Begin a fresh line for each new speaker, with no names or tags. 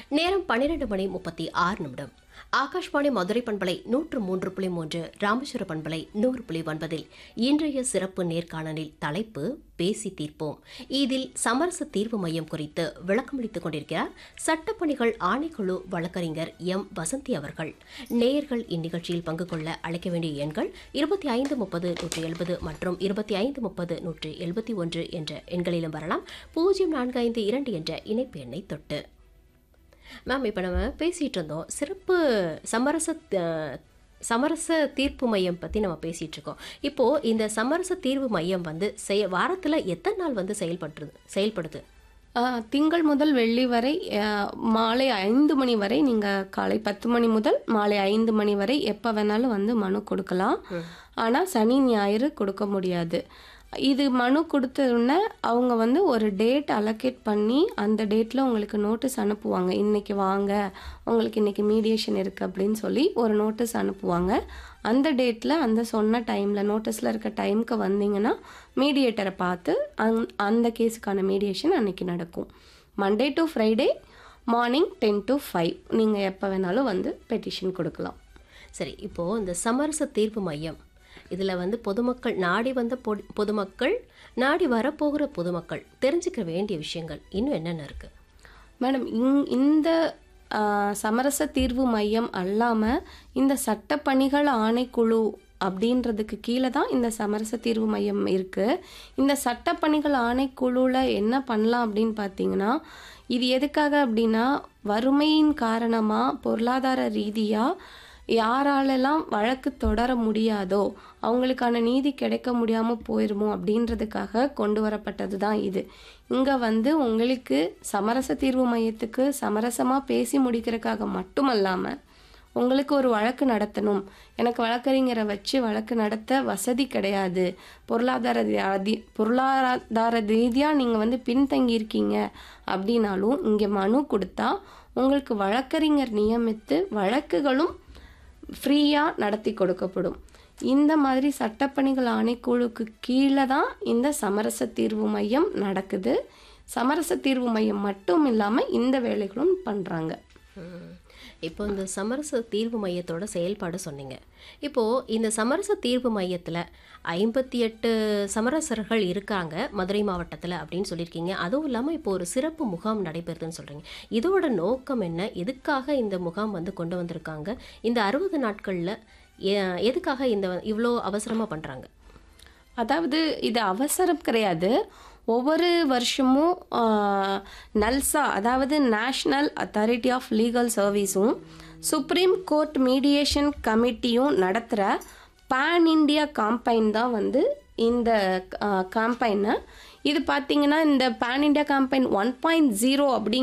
நேரம் பன்னிரண்டு மணி முப்பத்தி ஆறு நிமிடம் ஆகாஷ்வாணி மதுரை பண்பலை நூற்று மூன்று புள்ளி மூன்று ராமேஸ்வர பண்பலை நூறு புள்ளி ஒன்பதில் இன்றைய சிறப்பு நேர்காணலில் தலைப்பு பேசி தீர்ப்போம் இதில் சமரச தீர்வு மையம் குறித்து விளக்கமளித்துக் கொண்டிருக்கிறார் சட்டப்பணிகள் ஆணைக்குழு வழக்கறிஞர் எம் வசந்தி அவர்கள் நேயர்கள் இந்நிகழ்ச்சியில் பங்கு கொள்ள அழைக்க வேண்டிய எண்கள் இருபத்தி ஐந்து முப்பது நூற்றி எழுபது மற்றும் இருபத்தி ஐந்து முப்பது நூற்றி எழுபத்தி ஒன்று என்ற எண்களிலும் வரலாம் பூஜ்ஜியம் நான்கு ஐந்து இரண்டு என்ற இணைப்பு எண்ணை தொட்டு மேம் இப்போ நம்ம பேசிகிட்டு இருந்தோம் சிறப்பு சமரச அஹ், சமரச தீர்ப்பு மையம் பற்றி நம்ம பேசிகிட்டு இருக்கோம் இப்போது இந்த சமரச தீர்வு மையம் வந்து செய வாரத்தில் எத்தனை நாள் வந்து செயல்படுறது செயல்படுது
ஆ, திங்கள் முதல் வெள்ளி வரை ஆ, மாலை ஐந்து மணி வரை நீங்கள் காலை பத்து மணி முதல் மாலை ஐந்து மணி வரை எப்போ வேணாலும் வந்து மனு கொடுக்கலாம் ஆனால் சனி ஞாயிறு கொடுக்க முடியாது இது மனு கொடுத்த உடனே அவங்க வந்து ஒரு டேட் அலோகேட் பண்ணி அந்த டேட்டில் உங்களுக்கு நோட்டீஸ் அனுப்புவாங்க இன்னைக்கு வாங்க உங்களுக்கு இன்னைக்கு மீடியேஷன் இருக்குது அப்படின்னு சொல்லி ஒரு நோட்டீஸ் அனுப்புவாங்க அந்த டேட்டில் அந்த சொன்ன டைமில் நோட்டீஸில் இருக்க டைமுக்கு வந்தீங்கன்னா மீடியேட்டரை பார்த்து அந் அந்த கேஸுக்கான மீடியேஷன் அன்னைக்கு நடக்கும் Monday to Friday morning ten to five நீங்கள் எப்போ வேணாலும் வந்து பெட்டிஷன் கொடுக்கலாம்
சரி இப்போது இந்த சமரச தீர்ப்பு மையம் இதில் வந்து பொதுமக்கள் நாடி வந்த பொது- பொதுமக்கள் நாடி வரப்போகிற பொதுமக்கள் தெரிஞ்சுக்க வேண்டிய விஷயங்கள் இன்னும் என்னென்ன இருக்குது
மேடம் இங் இந்த ஆ, சமரச தீர்வு மையம் அல்லாமல் இந்த சட்டப்பணிகள் ஆணைக்குழு அப்படின்றதுக்கு கீழே தான் இந்த சமரச தீர்வு மையம் இருக்குது இந்த சட்டப்பணிகள் ஆணைக்குழுவில் என்ன பண்ணலாம் அப்படின்னு பார்த்தீங்கன்னா இது எதுக்காக அப்படின்னா வறுமையின் காரணமாக பொருளாதார ரீதியாக யாராலெல்லாம் வழக்கு தொடர முடியாதோ அவங்களுக்கான நீதி கிடைக்க முடியாமல் போயிருமோ அப்படின்றதுக்காக கொண்டு வரப்பட்டது தான் இது இங்கே வந்து உங்களுக்கு சமரச தீர்வு மையத்துக்கு சமரசமாக பேசி முடிக்கிறதுக்காக மட்டுமல்லாமல் உங்களுக்கு ஒரு வழக்கு நடத்தணும் எனக்கு வழக்கறிஞரை வச்சு வழக்கு நடத்த வசதி கிடையாது பொருளாதார ரீ- அதி பொருளாதார ரீதியாக நீங்கள் வந்து பின்தங்கி இருக்கீங்க அப்படின்னாலும் இங்கே மனு கொடுத்தா உங்களுக்கு வழக்கறிஞர் நியமித்து வழக்குகளும் ஃப்ரீயாக நடத்தி கொடுக்கப்படும் இந்த மாதிரி சட்டப்பணிகள் ஆணைக்குழுக்கு கீழே தான் இந்த சமரச தீர்வு மையம் நடக்குது சமரச தீர்வு மையம் மட்டும் இல்லாமல் இந்த வேலைகளும் பண்ணுறாங்க
இப்போ இந்த சமரச தீர்வு மையத்தோட செயல்பாடு சொன்னீங்க இப்போது இந்த சமரச தீர்வு மையத்தில் ஐம்பத்தி எட்டு சமரசர்கள் இருக்காங்க மதுரை மாவட்டத்தில் அப்படின்னு சொல்லியிருக்கீங்க அதுவும் இல்லாமல் இப்போ ஒரு சிறப்பு முகாம் நடைபெறுதுன்னு சொல்கிறீங்க இதோட நோக்கம் என்ன எதுக்காக இந்த முகாம் வந்து கொண்டு வந்திருக்காங்க இந்த அறுபது நாட்களில் எதுக்காக இந்த இவ்வளோ அவசரமாக பண்ணுறாங்க
அதாவது இது அவசரம் கிடையாது ஒவ்வொரு வருஷமும் ஆஹ், நல்சா அதாவது நேஷ்னல் அத்தாரிட்டி ஆஃப் லீகல் சர்வீஸும் சுப்ரீம் கோர்ட் மீடியேஷன் கமிட்டியும் நடத்துகிற பேன் இண்டியா காம்பைன் தான் வந்து இந்த காம்பைனை இது பார்த்தீங்கன்னா இந்த pan India campaign one point zero